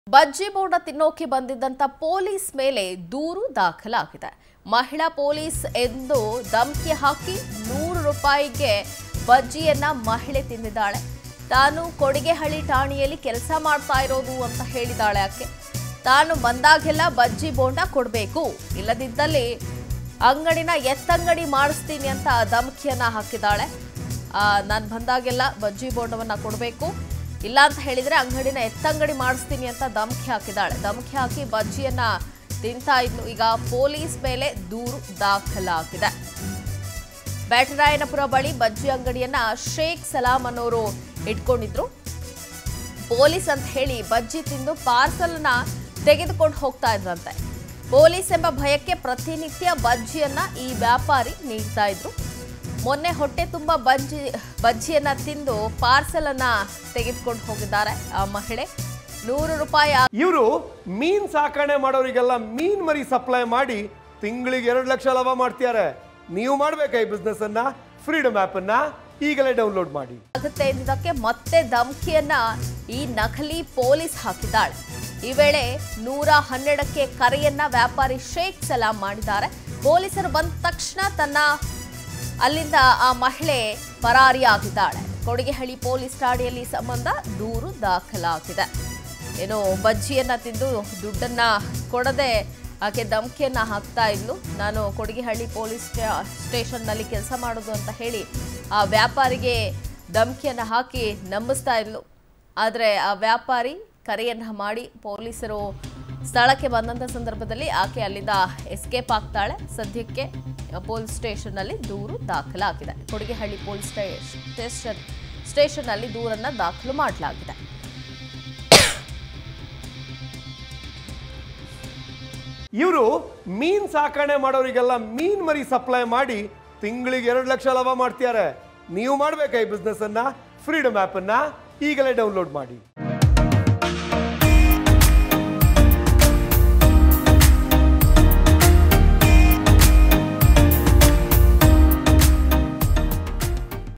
ಬಜ್ಜಿ ಬೋಂಡ ತಿನ್ನೋಕೆ ಬಂದಿದ್ದಂತ ಪೊಲೀಸ್ ಮೇಲೆ ದೂರು ದಾಖಲಾಗಿದೆ ಮಹಿಳಾ ಪೊಲೀಸ್ ಎಂದು ಧಮಕಿ ಹಾಕಿ ನೂರು ರೂಪಾಯಿಗೆ ಬಜ್ಜಿಯನ್ನ ಮಹಿಳೆ ತಿಂದಿದ್ದಾಳೆ ತಾನು ಕೊಡಿಗೆಹಳ್ಳಿ ಠಾಣೆಯಲ್ಲಿ ಕೆಲಸ ಮಾಡ್ತಾ ಇರೋದು ಅಂತ ಹೇಳಿದಾಳೆ ಆಕೆ ತಾನು ಬಂದಾಗೆಲ್ಲ ಬಜ್ಜಿ ಬೋಂಡ ಕೊಡಬೇಕು ಇಲ್ಲದಿದ್ದಲ್ಲಿ ಅಂಗಡಿನ ಎತ್ತಂಗಡಿ ಮಾಡಿಸ್ತೀನಿ ಅಂತ ಧಮಕಿಯನ್ನ ಹಾಕಿದ್ದಾಳೆ ನಾನು ಬಂದಾಗೆಲ್ಲ ಬಜ್ಜಿ ಬೋಂಡವನ್ನ ಕೊಡಬೇಕು ಇಲ್ಲ ಅಂತ ಹೇಳಿದ್ರೆ ಅಂಗಡಿನ ಎತ್ತಂಗಡಿ ಮಾಡಿಸ್ತೀನಿ ಅಂತ ಧಮಕಿ ಹಾಕಿದ್ದಾಳೆ ಧಮಕಿ ಹಾಕಿ ಬಜ್ಜಿಯನ್ನ ತಿಂತಾ ಇದ್ಲು ಈಗ ಪೊಲೀಸ್ ಮೇಲೆ ದೂರು ದಾಖಲಾಗಿದೆ ಬ್ಯಾಟರಾಯನಪುರ ಬಳಿ ಬಜ್ಜಿ ಅಂಗಡಿಯನ್ನ ಶೇಖ್ ಸಲಾಂ ಅನ್ನೋರು ಇಟ್ಕೊಂಡಿದ್ರು ಪೊಲೀಸ್ ಅಂತ ಹೇಳಿ ಬಜ್ಜಿ ತಿಂದು ಪಾರ್ಸಲ್ನ ತೆಗೆದುಕೊಂಡು ಹೋಗ್ತಾ ಇದ್ರಂತೆ ಪೊಲೀಸ್ ಎಂಬ ಭಯಕ್ಕೆ ಪ್ರತಿನಿತ್ಯ ಬಜ್ಜಿಯನ್ನ ಈ ವ್ಯಾಪಾರಿ ನೀಡ್ತಾ ಇದ್ರು ಮೊನ್ನೆ ಹೊಟ್ಟೆ ತುಂಬ ಬಜ್ಜಿ ಬಜ್ಜಿಯನ್ನ ತಿಂದು ಪಾರ್ಸಲ್ ಅನ್ನ ತೆಗೆದುಕೊಂಡು ಹೋಗಿದ್ದಾರೆ ಆ ಮಹಿಳೆ ನೂರು ರೂಪಾಯಿ ಇವರು ಮೀನ್ ಸಾಕಣೆ ಮಾಡೋರಿಗೆಲ್ಲ ಮೀನ್ ಮರಿ ಸಪ್ಲೈ ಮಾಡಿ ತಿಂಗಳಿಗೆ ಎರಡು ಲಕ್ಷ ಲಾಭ ಮಾಡ್ತಿದ್ದಾರೆ ನೀವು ಮಾಡ್ಬೇಕಾ ಈ ಬಿಸ್ನೆಸ್ ಅನ್ನ ಫ್ರೀಡಮ್ ಆಪ್ ಅನ್ನ ಈಗಲೇ ಡೌನ್ಲೋಡ್ ಮಾಡಿ ಆಗುತ್ತೆ ಎಂದಿದ್ದಕ್ಕೆ ಮತ್ತೆ ಧಮಕಿಯನ್ನ ಈ ನಕಲಿ ಪೊಲೀಸ್ ಹಾಕಿದ್ದಾಳೆ ಈ ವೇಳೆ ನೂರ ಹನ್ನೆರಡಕ್ಕೆ ಕರೆಯನ್ನ ವ್ಯಾಪಾರಿ ಶೇಖ್ ಸಲಾಂ ಮಾಡಿದ್ದಾರೆ ಪೊಲೀಸರು ಬಂದ ತಕ್ಷಣ ತನ್ನ ಅಲ್ಲಿಂದ ಆ ಮಹಿಳೆ ಪರಾರಿಯಾಗಿದ್ದಾಳೆ ಕೊಡಿಗೆಹಳ್ಳಿ ಪೊಲೀಸ್ ಠಾಣೆಯಲ್ಲಿ ಈ ಸಂಬಂಧ ದೂರು ದಾಖಲಾಗಿದೆ ಏನು ಬಜ್ಜಿಯನ್ನ ತಿಂದು ದುಡ್ಡನ್ನ ಕೊಡದೆ ಆಕೆ ಧಮಕಿಯನ್ನ ಹಾಕ್ತಾ ಇದ್ಲು ನಾನು ಕೊಡಿಗೆಹಳ್ಳಿ ಪೊಲೀಸ್ ಸ್ಟೇ- ಸ್ಟೇಷನ್ನಲ್ಲಿ ಕೆಲಸ ಮಾಡೋದು ಅಂತ ಹೇಳಿ ಆ ವ್ಯಾಪಾರಿಗೆ ಧಮಕಿಯನ್ನ ಹಾಕಿ ನಂಬಿಸ್ತಾ ಇದ್ಲು ಆದರೆ ಆ ವ್ಯಾಪಾರಿ ಕರೆಯನ್ನ ಮಾಡಿ ಪೊಲೀಸರು ಸ್ಥಳಕ್ಕೆ ಬಂದಂಥ ಸಂದರ್ಭದಲ್ಲಿ ಆಕೆ ಅಲ್ಲಿಂದ ಎಸ್ಕೇಪ್ ಆಗ್ತಾಳೆ ಸದ್ಯಕ್ಕೆ ಪೊಲೀಸ್ ಸ್ಟೇಷನ್ನಲ್ಲಿ ದೂರು ದಾಖಲಾಗಿದೆ ಕೊಡಿಗೆಹಳ್ಳಿ ಪೊಲೀಸ್ ಸ್ಟೇ- ಸ್ಟೇಷನ್ ಸ್ಟೇಷನ್ನಲ್ಲಿ ದೂರನ್ನ ದಾಖಲು ಮಾಡಲಾಗಿದೆ ಇವರು ಮೀನ್ ಸಾಕಣೆ ಮಾಡೋರಿಗೆಲ್ಲ ಮೀನ್ ಮರಿ ಸಪ್ಲೈ ಮಾಡಿ ತಿಂಗಳಿಗೆ ಎರಡು ಲಕ್ಷ ಲಾಭ ಮಾಡ್ತಿದ್ದಾರೆ ನೀವು ಮಾಡ್ಬೇಕಾ ಈ ಬಿಸ್ನೆಸ್ ಅನ್ನ ಫ್ರೀಡಮ್ ಆಪ್ ಅನ್ನ ಈಗಲೇ ಡೌನ್ಲೋಡ್ ಮಾಡಿ